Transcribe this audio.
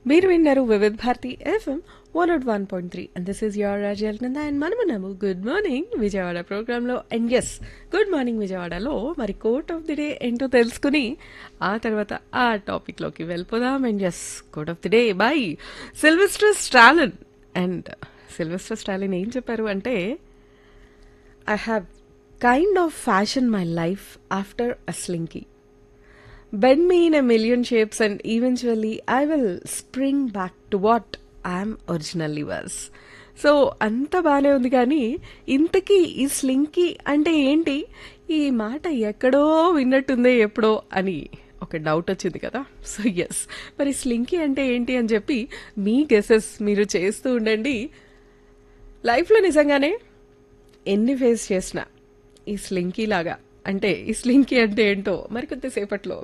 మీరు విన్నారు Vividh Bharati FM one naught one point three and this is your Rajal Nanda and మనమున్నాము good morning Vijayawada ప్రోగ్రాంలో and yes good morning విజయవాడలో మరి కోట్ ఆఫ్ ది డే ఏంటో తెలుసుకుని ఆ తర్వాత ఆ టాపిక్లోకి వెళ్ళిపోదాం and yes quote of the day by Sylvester Stallone and Sylvester Stallone ఏం చెప్పారు అంటే I have kind of fashion my life after a slinky bend me in a million shapes and eventually I will spring back to what I am originally was. So అంత బాగానే ఉంది కానీ ఇంతకీ ఈ స్లింకి అంటే ఏంటి ఈ మాట ఎక్కడో విన్నట్టుందే ఎప్పుడో అని ఒక డౌట్ వచ్చింది కదా సో ఎస్ మరి స్లింకి అంటే ఏంటి అని చెప్పి మీ గెసెస్ మీరు చేస్తూ ఉండండి లైఫ్లో నిజంగానే ఎన్ని ఫేస్ చేసినా ఈ స్లింకీ లాగా అంటే ఈ స్లింకీ అంటే ఏంటో మరి కొద్దిసేపట్లో